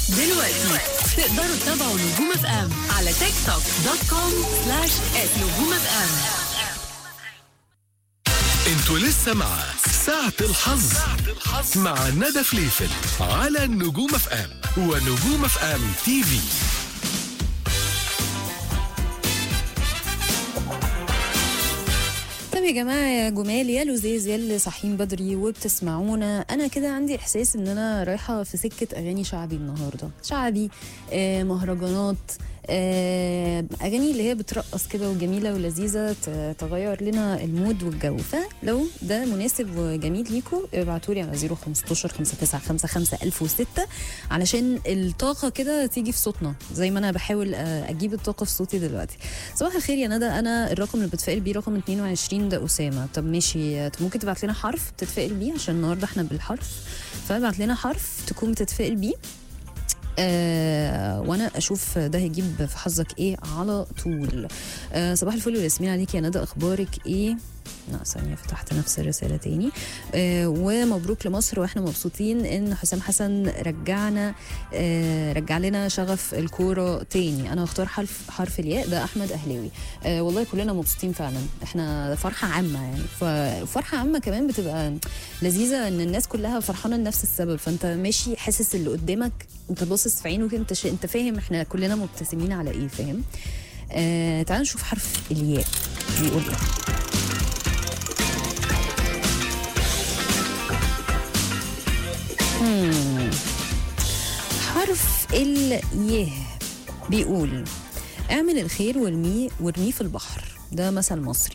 دلوقتي تقدروا تتابعوا نجوم اف ام على تيك توك دوت كوم سلاش نجوم اف ام انتوا لسه مع ساعة الحظ مع ندى فليفل على النجوم اف ام ونجوم اف ام تي في طب يا جماعة يا جمال يا لزاز يا اللي صاحيين بدري وبتسمعونا أنا كده عندي إحساس إن أنا رايحة في سكة أغاني شعبي النهاردة شعبي آه مهرجانات آه أغاني اللي هي بترقص كده وجميلة ولذيذة ت- تغير لنا المود والجو فلو ده مناسب وجميل ليكم ابعتوا لي على 015 5955 1006 علشان الطاقة كده تيجي في صوتنا زي ما أنا بحاول آه، أجيب الطاقة في صوتي دلوقتي صباح الخير يا ندى انا الرقم اللي بتفائل بيه رقم 22 ده اسامه طب ماشي طب ممكن تبعت لنا حرف تتفائل بيه عشان النهارده احنا بالحرف فابعت لنا حرف تكون بتتفائل بيه آه وانا اشوف ده هيجيب في حظك ايه على طول آه صباح الفل والياسمين عليك يا ندى اخبارك ايه لا ثانية فتحت نفس الرسالة تاني آه ومبروك لمصر واحنا مبسوطين ان حسام حسن رجعنا آه رجع لنا شغف الكورة تاني انا هختار حرف حرف الياء ده احمد اهلاوي آه والله كلنا مبسوطين فعلا احنا فرحة عامة يعني ففرحة عامة كمان بتبقى لذيذة ان الناس كلها فرحانة لنفس السبب فانت ماشي حاسس اللي قدامك انت باصص في عينه كده انت ش... انت فاهم احنا كلنا مبتسمين على ايه فاهم آه تعال نشوف حرف الياء بيقول ايه مم. حرف اليه بيقول اعمل الخير وارميه وارميه في البحر ده مثل مصري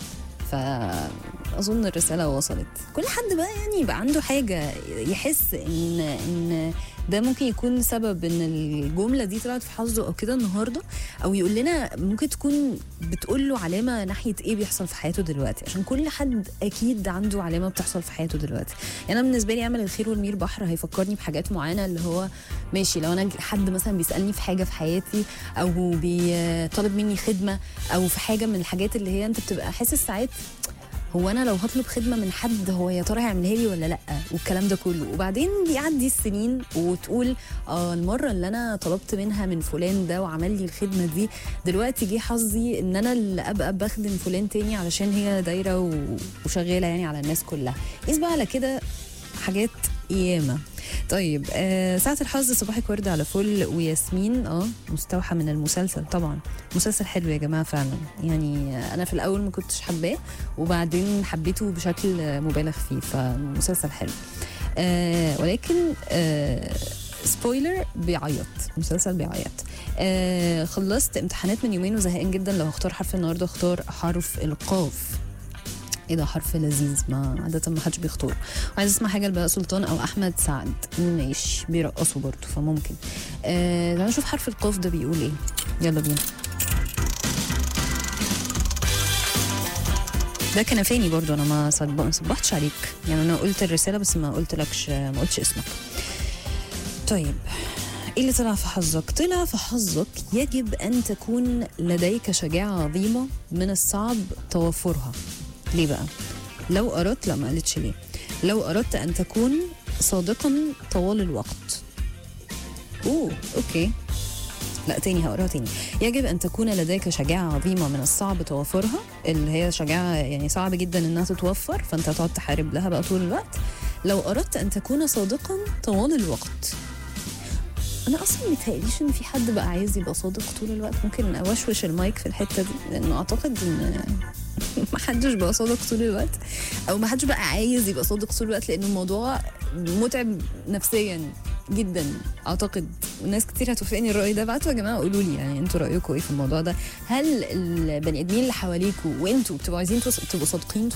فاظن الرساله وصلت كل حد بقى يعني يبقى عنده حاجه يحس ان ان ده ممكن يكون سبب ان الجمله دي طلعت في حظه او كده النهارده او يقول لنا ممكن تكون بتقول له علامه ناحيه ايه بيحصل في حياته دلوقتي عشان كل حد اكيد عنده علامه بتحصل في حياته دلوقتي يعني انا بالنسبه لي اعمل الخير والمير بحر هيفكرني بحاجات معينه اللي هو ماشي لو انا حد مثلا بيسالني في حاجه في حياتي او بيطلب مني خدمه او في حاجه من الحاجات اللي هي انت بتبقى حاسس ساعات هو انا لو هطلب خدمه من حد هو يا ترى هيعملها لي ولا لا والكلام ده كله وبعدين بيعدي السنين وتقول اه المره اللي انا طلبت منها من فلان ده وعمل لي الخدمه دي دلوقتي جه حظي ان انا اللي ابقى بخدم فلان تاني علشان هي دايره و- وشغاله يعني على الناس كلها قيس بقى على كده حاجات ياما طيب آه ساعة الحظ صباحك ورد على فل وياسمين اه مستوحى من المسلسل طبعا مسلسل حلو يا جماعة فعلا يعني آه، أنا في الأول ما كنتش حباه وبعدين حبيته بشكل آه، مبالغ فيه فمسلسل حلو آه ولكن آه سبويلر بيعيط مسلسل بيعيط آه خلصت امتحانات من يومين وزهقان جدا لو هختار حرف النهارده اختار حرف القاف ايه ده حرف لذيذ ما عادة ما حدش بيختاره وعايز اسمع حاجة لبهاء سلطان او احمد سعد ماشي بيرقصوا برضه فممكن آه تعالى نشوف حرف القاف ده بيقول ايه يلا بينا ده كنفاني برضو انا ما صب- ما صبحتش عليك يعني انا قلت الرسالة بس ما قلت لكش ما قلتش اسمك طيب ايه اللي طلع في حظك؟ طلع في حظك يجب ان تكون لديك شجاعة عظيمة من الصعب توفرها. ليه بقى؟ لو اردت لا ما قالتش ليه. لو اردت ان تكون صادقا طوال الوقت. اوه اوكي. لا تاني هقراها تاني يجب ان تكون لديك شجاعه عظيمه من الصعب توفرها اللي هي شجاعه يعني صعب جدا انها تتوفر فانت هتقعد تحارب لها بقى طول الوقت لو اردت ان تكون صادقا طوال الوقت انا اصلا متهيأليش ان في حد بقى عايز يبقى صادق طول الوقت ممكن اوشوش المايك في الحته دي لانه اعتقد ان ما حدش بقى صادق طول الوقت او ما حدش بقى عايز يبقى صادق طول الوقت لان الموضوع متعب نفسيا جدا اعتقد ناس كتير هتوافقني الراي ده بعتوا يا جماعه قولوا لي يعني انتوا رايكم ايه في الموضوع ده هل البني ادمين اللي حواليكوا وانتوا بتبقوا عايزين توص- تبقوا صادقين